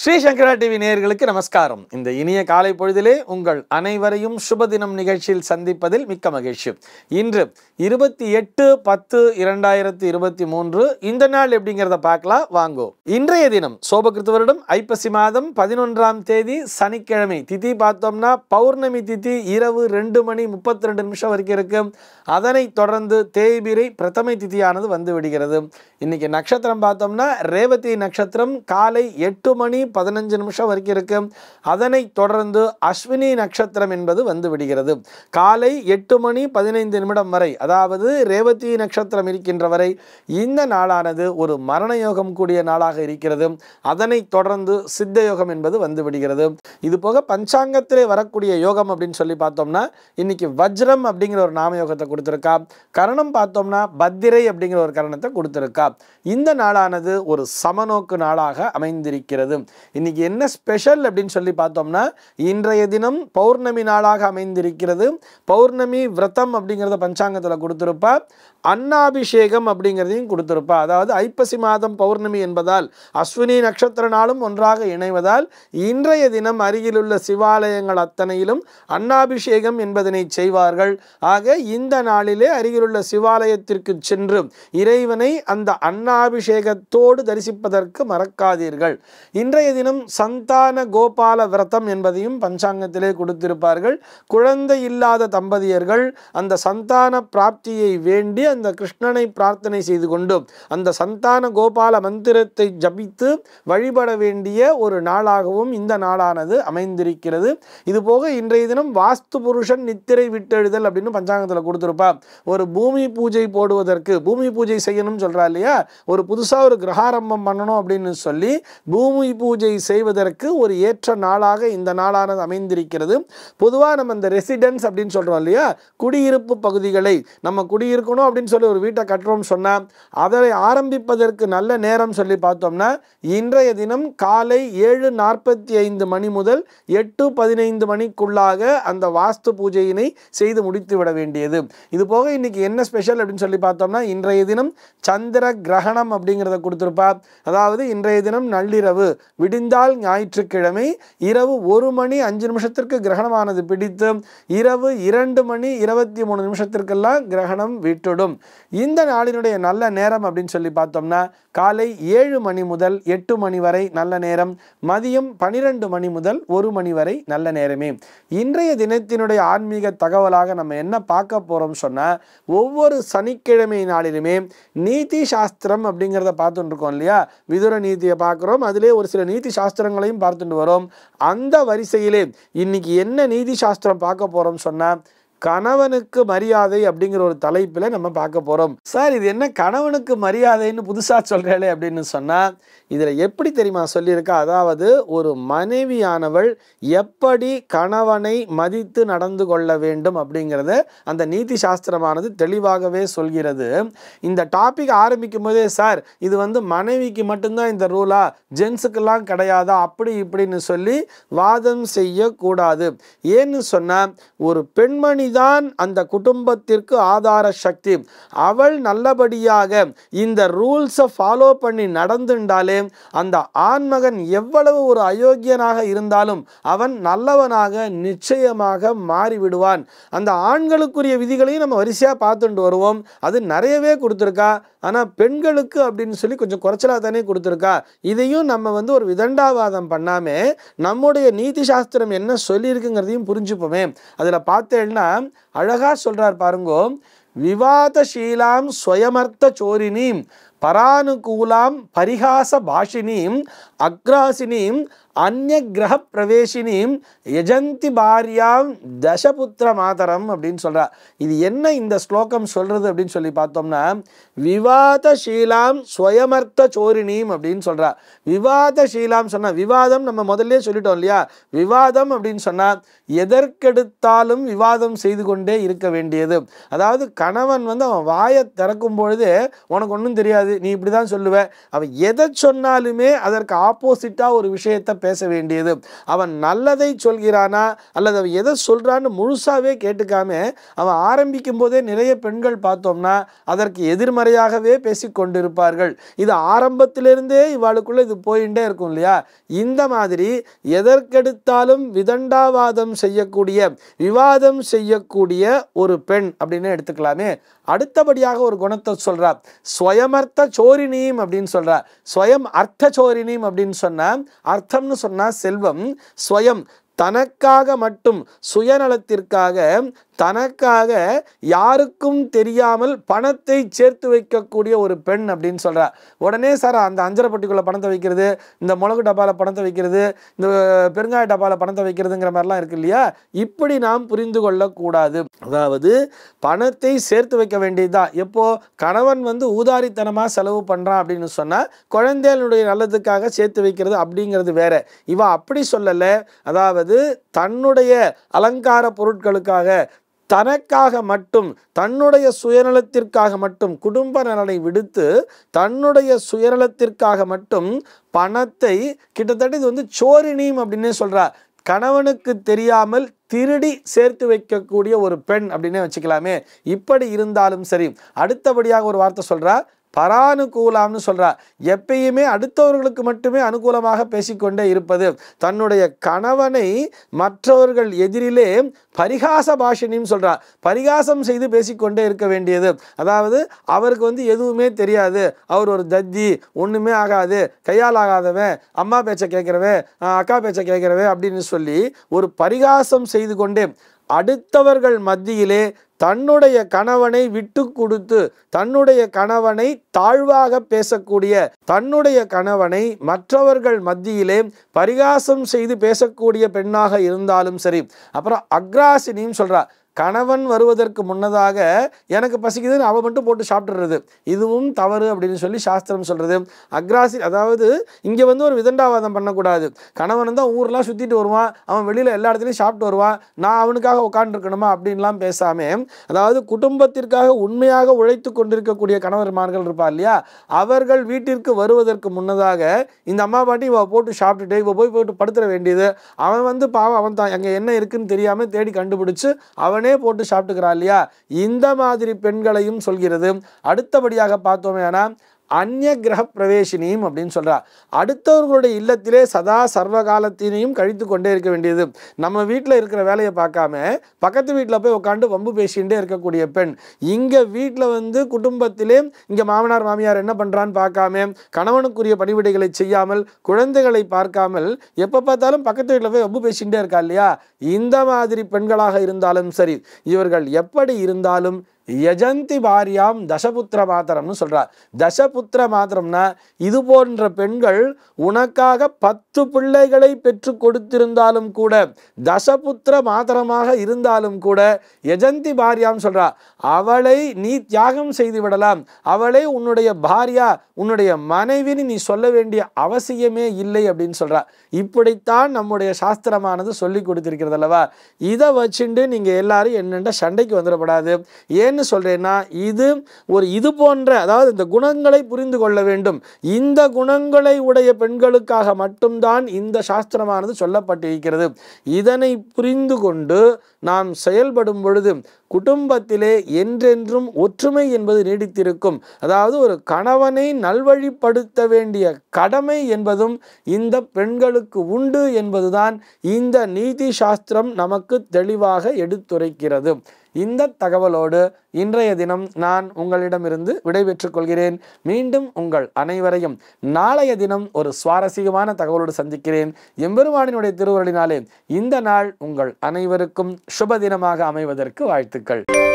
ஸ்ரீ சங்கரா TV நேயர்களுக்கு நமஸ்காரம் இந்த இனிய காலை பொழுதிலே உங்கள் அனைவரையும் சுபதினம் நிகழ்ச்சியில் சந்திப்பதில் மிக்க மகிழ்ச்சி இன்று இருபத்தி எட்டு பத்து இரண்டாயிரத்தி இருபத்தி மூன்று இந்த நாள் எப்படிங்கிறத பார்க்கலாம் வாங்கோ இன்றைய தினம் சோபகிருத்து வருடம் ஐப்பசி மாதம் பதினொன்றாம் தேதி சனிக்கிழமை திதி பார்த்தோம்னா பௌர்ணமி திதி இரவு ரெண்டு மணி முப்பத்தி ரெண்டு நிமிஷம் வரைக்கும் இருக்கு அதனைத் தொடர்ந்து தேய்பிரை பிரதமை திதியானது வந்து விடுகிறது இன்னைக்கு நட்சத்திரம் பார்த்தோம்னா ரேவதி நட்சத்திரம் காலை எட்டு மணி பதினஞ்சு நிமிஷம் வரைக்கும் இருக்கு அதனைத் தொடர்ந்து அஸ்வினி நட்சத்திரம் என்பது வந்து விடுகிறது காலை எட்டு மணி பதினைந்து நிமிடம் வரை அதாவது ரேவதி நட்சத்திரம் இருக்கின்ற வரை இந்த நாளானது ஒரு மரண யோகம் கூடிய நாளாக இருக்கிறது அதனைத் தொடர்ந்து சித்த யோகம் என்பது வந்து விடுகிறது இது போக பஞ்சாங்கத்திலே வரக்கூடிய யோகம் அப்படின்னு சொல்லி பார்த்தோம்னா இன்னைக்கு வஜ்ரம் அப்படிங்கிற ஒரு நாம யோகத்தை கொடுத்துருக்கா கரணம் பார்த்தோம்னா பத்திரை அப்படிங்கிற ஒரு கரணத்தை கொடுத்துருக்கா இந்த நாளானது ஒரு சமநோக்கு நாளாக அமைந்திருக்கிறது இன்னைக்கு என்ன ஸ்பெஷல் அப்படின்னு சொல்லி பார்த்தோம்னா இன்றைய தினம் பௌர்ணமி நாளாக அமைந்திருக்கிறது பௌர்ணமி விரதம் அப்படிங்கிறத பஞ்சாங்கத்தில் கொடுத்துருப்பா அன்னாபிஷேகம் அப்படிங்கிறதையும் கொடுத்துருப்பா அதாவது ஐப்பசி மாதம் பௌர்ணமி என்பதால் அஸ்வினி நட்சத்திர நாளும் ஒன்றாக இணைவதால் இன்றைய தினம் அருகிலுள்ள சிவாலயங்கள் அத்தனையிலும் அன்னாபிஷேகம் என்பதனை செய்வார்கள் ஆக இந்த நாளிலே அருகிலுள்ள சிவாலயத்திற்கு சென்று இறைவனை அந்த அன்னாபிஷேகத்தோடு தரிசிப்பதற்கு மறக்காதீர்கள் இன்றைய தினம் சந்தான கோபால விரதம் என்பதையும் பஞ்சாங்கத்திலே கொடுத்திருப்பார்கள் குழந்தை இல்லாத தம்பதியர்கள் அந்த சந்தான பிராப்தியை வேண்டி அந்த கிருஷ்ணனை பிரார்த்தனை செய்து கொண்டு அந்த சந்தான கோபால மந்திரத்தை ஜபித்து வழிபட வேண்டிய ஒரு நாளாகவும் இந்த நாளானது அமைந்திருக்கிறது இது போக இன்றைய தினம் வாஸ்து புருஷன் நித்திரை விட்டெழுதல் அப்படின்னு பஞ்சாங்கத்தில் கொடுத்துருப்பா ஒரு பூமி பூஜை போடுவதற்கு பூமி பூஜை செய்யணும்னு சொல்றா இல்லையா ஒரு புதுசாக ஒரு கிரகாரம்பம் பண்ணணும் அப்படின்னு சொல்லி பூமி பூஜை செய்வதற்கு ஒரு ஏற்ற நாளாக இந்த நாளானது அமைந்திருக்கிறது பொதுவாக நம்ம இந்த ரெசிடென்ஸ் அப்படின்னு சொல்கிறோம் இல்லையா குடியிருப்பு பகுதிகளை நம்ம குடியிருக்கணும் அப்படின்னு சொல்லி ஒரு வீட்டை கட்டுறோம் சொன்னால் அதை ஆரம்பிப்பதற்கு நல்ல நேரம் சொல்லி பார்த்தோம்னா இன்றைய தினம் காலை ஏழு நாற்பத்தி ஐந்து மணி முதல் எட்டு பதினைந்து மணிக்குள்ளாக அந்த வாஸ்து பூஜையினை செய்து முடித்து விட வேண்டியது இது போக இன்னைக்கு என்ன ஸ்பெஷல் அப்படின்னு சொல்லி பார்த்தோம்னா இன்றைய தினம் சந்திர கிரகணம் அப்படிங்கிறத கொடுத்துருப்பா அதாவது இன்றைய தினம் நள்ளிரவு விடிந்தால் ஞாயிற்றுக்கிழமை இரவு ஒரு மணி அஞ்சு நிமிஷத்திற்கு கிரகணமானது பிடித்து இரவு இரண்டு மணி இருபத்தி மூணு நிமிஷத்திற்கெல்லாம் கிரகணம் விட்டுடும் இந்த நாளினுடைய நல்ல நேரம் அப்படின்னு சொல்லி பார்த்தோம்னா காலை ஏழு மணி முதல் எட்டு மணி வரை நல்ல நேரம் மதியம் பனிரெண்டு மணி முதல் ஒரு மணி வரை நல்ல நேரமே இன்றைய தினத்தினுடைய ஆன்மீக தகவலாக நம்ம என்ன பார்க்க போறோம் சொன்னா ஒவ்வொரு சனிக்கிழமை நாளிலுமே நீதி சாஸ்திரம் அப்படிங்கிறத பார்த்துட்டு இருக்கோம் இல்லையா விதுர நீதியை பார்க்குறோம் அதிலே ஒரு சில நீதி சாஸ்திரங்களையும் பார்த்துட்டு வரோம் அந்த வரிசையிலே இன்னைக்கு என்ன நீதி சாஸ்திரம் பார்க்க போறோம் சொன்னா கணவனுக்கு மரியாதை அப்படிங்கிற ஒரு தலைப்பில் நம்ம பார்க்க போகிறோம் சார் இது என்ன கணவனுக்கு மரியாதைன்னு புதுசாக சொல்கிறேளே அப்படின்னு சொன்னால் இதில் எப்படி தெரியுமா சொல்லியிருக்கா அதாவது ஒரு மனைவியானவள் எப்படி கணவனை மதித்து நடந்து கொள்ள வேண்டும் அப்படிங்கிறத அந்த நீதி சாஸ்திரமானது தெளிவாகவே சொல்கிறது இந்த டாபிக் ஆரம்பிக்கும் போதே சார் இது வந்து மனைவிக்கு மட்டும்தான் இந்த ரூலா ஜென்ஸுக்கெல்லாம் கிடையாதா அப்படி இப்படின்னு சொல்லி வாதம் செய்யக்கூடாது ஏன்னு சொன்னால் ஒரு பெண்மணி தான் அந்த குடும்பத்திற்கு ஆதார சக்தி அவள் நல்லபடியாக இந்த ரூல்ஸை ஃபாலோ பண்ணி நடந்துட்டாலே அந்த ஆண்மகன் எவ்வளவு ஒரு அயோக்கியனாக இருந்தாலும் அவன் நல்லவனாக நிச்சயமாக மாறிவிடுவான் அந்த ஆண்களுக்குரிய விதிகளையும் நம்ம வரிசையாக பார்த்துட்டு வருவோம் அது நிறையவே கொடுத்துருக்கா ஆனால் பெண்களுக்கு அப்படின்னு சொல்லி கொஞ்சம் குறைச்சலாக தானே கொடுத்துருக்கா இதையும் நம்ம வந்து ஒரு விதண்டாவாதம் பண்ணாமல் நம்முடைய நீதி சாஸ்திரம் என்ன சொல்லியிருக்குங்கிறதையும் புரிஞ்சுப்போமே அதில் பார்த்தேன்னா அழகாக சொல்கிறார் பாருங்கோ விவாதசீலாம் ஸ்வயமர்த்த சோரினீம் பரானுகூலாம் பரிகாச பாஷினீம் அக்ராசினீம் அந்நிய கிரக பிரவேசினீம் யஜந்தி பாரியாம் தசபுத்திர மாதரம் அப்படின்னு சொல்றா இது என்ன இந்த ஸ்லோகம் சொல்றது அப்படின்னு சொல்லி பார்த்தோம்னா விவாதசீலாம் ஸ்வயமர்த்த சோரினீம் அப்படின்னு சொல்றா விவாதசீலாம் சொன்னா விவாதம் நம்ம முதல்ல சொல்லிட்டோம் இல்லையா விவாதம் அப்படின்னு சொன்னா எதற்கெடுத்தாலும் விவாதம் செய்து கொண்டே இருக்க வேண்டியது அதாவது கணவன் வந்து அவன் வாயை திறக்கும் பொழுது உனக்கு ஒன்றும் தெரியாது நீ இப்படி தான் சொல்லுவ அவன் எதை சொன்னாலுமே அதற்கு ஆப்போசிட்டாக ஒரு விஷயத்தை பேச வேண்டியது அவன் நல்லதை சொல்கிறானா அல்லது அவன் எதை சொல்றான்னு முழுசாவே கேட்டுக்காம அவன் ஆரம்பிக்கும் போதே நிறைய பெண்கள் பார்த்தோம்னா அதற்கு எதிர்மறையாகவே பேசி கொண்டிருப்பார்கள் இது ஆரம்பத்திலிருந்தே இவாளுக்குள்ள இது போயிட்டே இருக்கும் இல்லையா இந்த மாதிரி எதற்கெடுத்தாலும் விதண்டாவாதம் செய்யக்கூடிய விவாதம் செய்யக்கூடிய ஒரு பெண் அப்படின்னு எடுத்துக்கலாமே அடுத்தபடியாக ஒரு குணத்தை சொல்றா ஸ்வயமர்த்த சோரினியும் அப்படின்னு சொல்றா ஸ்வயம் அர்த்த சோரினியும் அப்படின்னு சொன்னா அர்த்தம்னு சொன்னா செல்வம் ஸ்வயம் தனக்காக மட்டும் சுயநலத்திற்காக தனக்காக யாருக்கும் தெரியாமல் பணத்தை சேர்த்து வைக்கக்கூடிய ஒரு பெண் அப்படின்னு சொல்றா உடனே சார் அந்த அஞ்சரை பட்டிக்குள்ள பணத்தை வைக்கிறது இந்த மிளகு டப்பால பணத்தை வைக்கிறது இந்த பெருங்காய டப்பால பணத்தை வைக்கிறதுங்கிற மாதிரிலாம் இருக்கு இல்லையா இப்படி நாம் புரிந்து கொள்ளக்கூடாது அதாவது பணத்தை சேர்த்து வைக்க வேண்டியதுதான் எப்போ கணவன் வந்து ஊதாரித்தனமாக செலவு பண்ணுறான் அப்படின்னு சொன்னால் குழந்தைகளுடைய நல்லதுக்காக சேர்த்து வைக்கிறது அப்படிங்கிறது வேற இவ அப்படி சொல்லலை அதாவது தன்னுடைய அலங்கார பொருட்களுக்காக தனக்காக மட்டும் தன்னுடைய சுயநலத்திற்காக மட்டும் குடும்ப நலனை விடுத்து தன்னுடைய சுயநலத்திற்காக மட்டும் பணத்தை கிட்டத்தட்ட இது வந்து சோரினியும் அப்படின்னே சொல்றா கணவனுக்கு தெரியாமல் திருடி சேர்த்து வைக்கக்கூடிய ஒரு பெண் அப்படின்னே வச்சுக்கலாமே இப்படி இருந்தாலும் சரி அடுத்தபடியாக ஒரு வார்த்தை சொல்றா பரானுகூலம்னு சொல்றா எப்பயுமே அடுத்தவர்களுக்கு மட்டுமே அனுகூலமாக பேசிக்கொண்டே இருப்பது தன்னுடைய கணவனை மற்றவர்கள் எதிரிலே பரிகாச பாஷணியும் சொல்றா பரிகாசம் செய்து பேசிக்கொண்டே இருக்க வேண்டியது அதாவது அவருக்கு வந்து எதுவுமே தெரியாது அவர் ஒரு தத்தி ஒண்ணுமே ஆகாது கையால் ஆகாதவன் அம்மா பேச்சை கேட்கிறவன் அஹ் அக்கா பேச்சை கேட்கிறவன் அப்படின்னு சொல்லி ஒரு பரிகாசம் செய்து கொண்டே அடுத்தவர்கள் மத்தியிலே தன்னுடைய கணவனை விட்டு கொடுத்து தன்னுடைய கணவனை தாழ்வாக பேசக்கூடிய தன்னுடைய கணவனை மற்றவர்கள் மத்தியிலே பரிகாசம் செய்து பேசக்கூடிய பெண்ணாக இருந்தாலும் சரி அப்புறம் அக்ராசினியும் சொல்றா கணவன் வருவதற்கு முன்னதாக எனக்கு பசிக்குதுன்னு அவ மட்டும் போட்டு சாப்பிட்டுறது இதுவும் தவறு அப்படின்னு சொல்லி சாஸ்திரம் சொல்றது அக்ராசி அதாவது இங்கே வந்து ஒரு விதண்டாவாதம் பண்ணக்கூடாது கணவன் தான் ஊர்லாம் சுற்றிட்டு வருவான் அவன் வெளியில் எல்லா இடத்துலையும் சாப்பிட்டு வருவான் நான் அவனுக்காக உட்காந்துருக்கணுமா அப்படின்லாம் பேசாம அதாவது குடும்பத்திற்காக உண்மையாக உழைத்து கொண்டிருக்கக்கூடிய கணவர்மார்கள் இருப்பா இல்லையா அவர்கள் வீட்டிற்கு வருவதற்கு முன்னதாக இந்த அம்மா பாட்டி இவ போட்டு சாப்பிட்டுட்டு இவ போய் போட்டு படுத்துற வேண்டியது அவன் வந்து பாவம் அவன் தான் அங்கே என்ன இருக்குன்னு தெரியாம தேடி கண்டுபிடிச்சு அவனே போட்டு சாப்பிட்டுக்கிறான் இல்லையா இந்த மாதிரி பெண்களையும் சொல்கிறது அடுத்தபடியாக பார்த்தோமேனா அந்நிய கிரக பிரவேசினியும் அப்படின்னு சொல்றா அடுத்தவர்களுடைய இல்லத்திலே சதா சர்வ காலத்தினையும் கழித்து கொண்டே இருக்க வேண்டியது நம்ம வீட்டில் இருக்கிற வேலையை பார்க்காம பக்கத்து வீட்டில் போய் உட்காந்து வம்பு பேசிகிட்டே இருக்கக்கூடிய பெண் இங்கே வீட்டில் வந்து குடும்பத்திலே இங்கே மாமனார் மாமியார் என்ன பண்ணுறான்னு பார்க்காம கணவனுக்குரிய பணிவிடைகளை செய்யாமல் குழந்தைகளை பார்க்காமல் எப்போ பார்த்தாலும் பக்கத்து வீட்டில் போய் வம்பு பேசிகிட்டே இருக்கா இல்லையா இந்த மாதிரி பெண்களாக இருந்தாலும் சரி இவர்கள் எப்படி இருந்தாலும் யஜந்தி பாரியாம் தசபுத்திர மாத்திரம்னு சொல்றார் தசபுத்திர மாத்திரம்னா இது போன்ற பெண்கள் உனக்காக பத்து பிள்ளைகளை பெற்று கொடுத்திருந்தாலும் கூட தசபுத்திர மாத்திரமாக இருந்தாலும் கூட யஜந்தி பாரியாம் சொல்றா அவளை நீ தியாகம் செய்து விடலாம் அவளை உன்னுடைய பாரியா உன்னுடைய மனைவின்னு நீ சொல்ல வேண்டிய அவசியமே இல்லை அப்படின்னு சொல்றா இப்படித்தான் நம்முடைய சாஸ்திரமானது சொல்லி கொடுத்திருக்கிறது அல்லவா இதை வச்சுண்டு நீங்க எல்லாரும் என்னென்ன சண்டைக்கு வந்துடப்படாது ஏன்னு சொல்றேன்னா இது ஒரு இது போன்ற அதாவது இந்த குணங்களை புரிந்து கொள்ள வேண்டும் இந்த குணங்களை உடைய பெண்களுக்காக மட்டும்தான் இந்த சாஸ்திரமானது சொல்லப்பட்டிருக்கிறது இதனை புரிந்து கொண்டு நாம் செயல்படும் பொழுது குடும்பத்திலே என்றென்றும் ஒற்றுமை என்பது நீடித்திருக்கும் அதாவது ஒரு கணவனை நல்வழிப்படுத்த வேண்டிய கடமை என்பதும் இந்த பெண்களுக்கு உண்டு என்பதுதான் இந்த நீதி சாஸ்திரம் நமக்கு தெளிவாக எடுத்துரைக்கிறது இந்த தகவலோடு இன்றைய தினம் நான் உங்களிடமிருந்து விடைபெற்றுக் கொள்கிறேன் மீண்டும் உங்கள் அனைவரையும் நாளைய தினம் ஒரு சுவாரஸ்யமான தகவலோடு சந்திக்கிறேன் எம்பெருமானினுடைய திருவருளினாலே இந்த நாள் உங்கள் அனைவருக்கும் சுப தினமாக அமைவதற்கு வாழ்த்துக்கள்